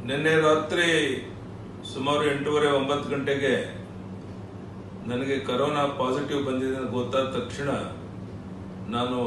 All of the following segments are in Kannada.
ನಿನ್ನೆ ರಾತ್ರಿ ಸುಮಾರು ಎಂಟೂವರೆ ಒಂಬತ್ತು ಗಂಟೆಗೆ ನನಗೆ ಕರೋನಾ ಪಾಸಿಟಿವ್ ಬಂದಿದೆ ಅಂತ ಗೊತ್ತಾದ ತಕ್ಷಣ ನಾನು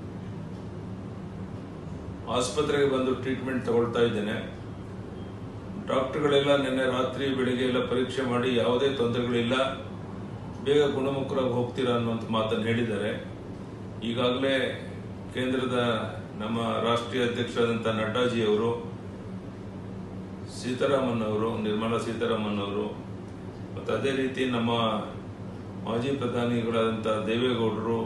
ಆಸ್ಪತ್ರೆಗೆ ಬಂದು ಟ್ರೀಟ್ಮೆಂಟ್ ತಗೊಳ್ತಾ ಇದ್ದೇನೆ ಡಾಕ್ಟರ್ಗಳೆಲ್ಲ ನಿನ್ನೆ ರಾತ್ರಿ ಬೆಳಿಗ್ಗೆ ಎಲ್ಲ ಪರೀಕ್ಷೆ ಮಾಡಿ ಯಾವುದೇ ತೊಂದರೆಗಳಿಲ್ಲ ಬೇಗ ಗುಣಮುಖರಾಗಿ ಹೋಗ್ತೀರಾ ಅನ್ನುವಂಥ ಮಾತನ್ನು ಹೇಳಿದ್ದಾರೆ ಈಗಾಗಲೇ ಕೇಂದ್ರದ ನಮ್ಮ ರಾಷ್ಟ್ರೀಯ ಅಧ್ಯಕ್ಷರಾದಂಥ ನಡ್ಡಾಜಿ ಅವರು ಸೀತಾರಾಮನ್ ಅವರು ನಿರ್ಮಲಾ ಸೀತಾರಾಮನ್ ಅವರು ಮತ್ತು ಅದೇ ರೀತಿ ನಮ್ಮ ಮಾಜಿ ಪ್ರಧಾನಿಗಳಾದಂಥ ದೇವೇಗೌಡರು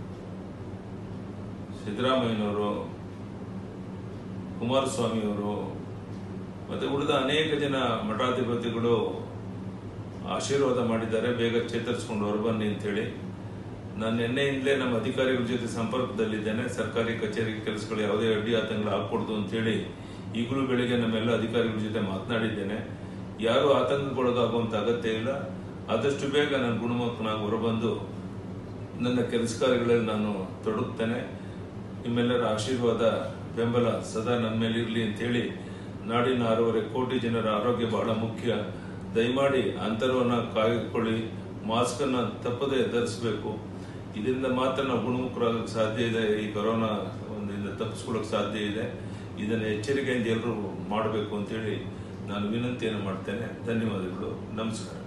ಸಿದ್ದರಾಮಯ್ಯನವರು ಕುಮಾರಸ್ವಾಮಿ ಅವರು ಮತ್ತು ಉಳಿದ ಅನೇಕ ಜನ ಮಠಾಧಿಪತಿಗಳು ಆಶೀರ್ವಾದ ಮಾಡಿದ್ದಾರೆ ಬೇಗ ಚೇತರಿಸ್ಕೊಂಡು ಹೊರಬನ್ನಿ ಅಂತೇಳಿ ನಾನು ನಿನ್ನೆಯಿಂದಲೇ ನಮ್ಮ ಅಧಿಕಾರಿಗಳ ಜೊತೆ ಸಂಪರ್ಕದಲ್ಲಿದ್ದೇನೆ ಸರ್ಕಾರಿ ಕಚೇರಿ ಕೆಲಸಗಳು ಯಾವುದೇ ಅಡ್ಡಿ ಆತಂಕಗಳು ಆಗ್ಕೊಡ್ದು ಅಂತೇಳಿ ಈಗಲೂ ಬೆಳಿಗ್ಗೆ ನಮ್ಮೆಲ್ಲ ಅಧಿಕಾರಿಗಳ ಜೊತೆ ಮಾತನಾಡಿದ್ದೇನೆ ಯಾರು ಆತಂಕಕ್ಕೊಳಗಾಗುವಂತ ಅಗತ್ಯ ಇಲ್ಲ ಆದಷ್ಟು ಬೇಗ ನಾನು ಗುಣಮುಖನಾಗಿ ಹೊರಬಂದು ನನ್ನ ಕೆಲಸ ಕಾರ್ಯಗಳಲ್ಲಿ ನಾನು ತೊಡಗುತ್ತೇನೆ ನಿಮ್ಮೆಲ್ಲರ ಆಶೀರ್ವಾದ ಬೆಂಬಲ ಸದಾ ನನ್ನ ಮೇಲೆ ಇರಲಿ ಅಂತೇಳಿ ನಾಡಿನ ಆರೂವರೆ ಕೋಟಿ ಜನರ ಆರೋಗ್ಯ ಬಹಳ ಮುಖ್ಯ ದಯಮಾಡಿ ಅಂತರವನ್ನು ಕಾಯ್ದುಕೊಳ್ಳಿ ಮಾಸ್ಕ್ ಅನ್ನ ತಪ್ಪದೆ ಧರಿಸಬೇಕು ಇದರಿಂದ ಮಾತ್ರ ನಾವು ಗುಣಮುಖರಾಗಕ್ಕೆ ಸಾಧ್ಯ ಇದೆ ಈ ಕೊರೋನಾ ಒಂದಿಂದ ತಪ್ಪಿಸ್ಕೊಳ್ಳೋಕೆ ಸಾಧ್ಯ ಇದೆ ಇದನ್ನು ಎಚ್ಚರಿಕೆಯಿಂದ ಎಲ್ಲರೂ ಮಾಡಬೇಕು ಅಂತೇಳಿ ನಾನು ವಿನಂತಿಯನ್ನು ಮಾಡ್ತೇನೆ ಧನ್ಯವಾದಗಳು ನಮಸ್ಕಾರ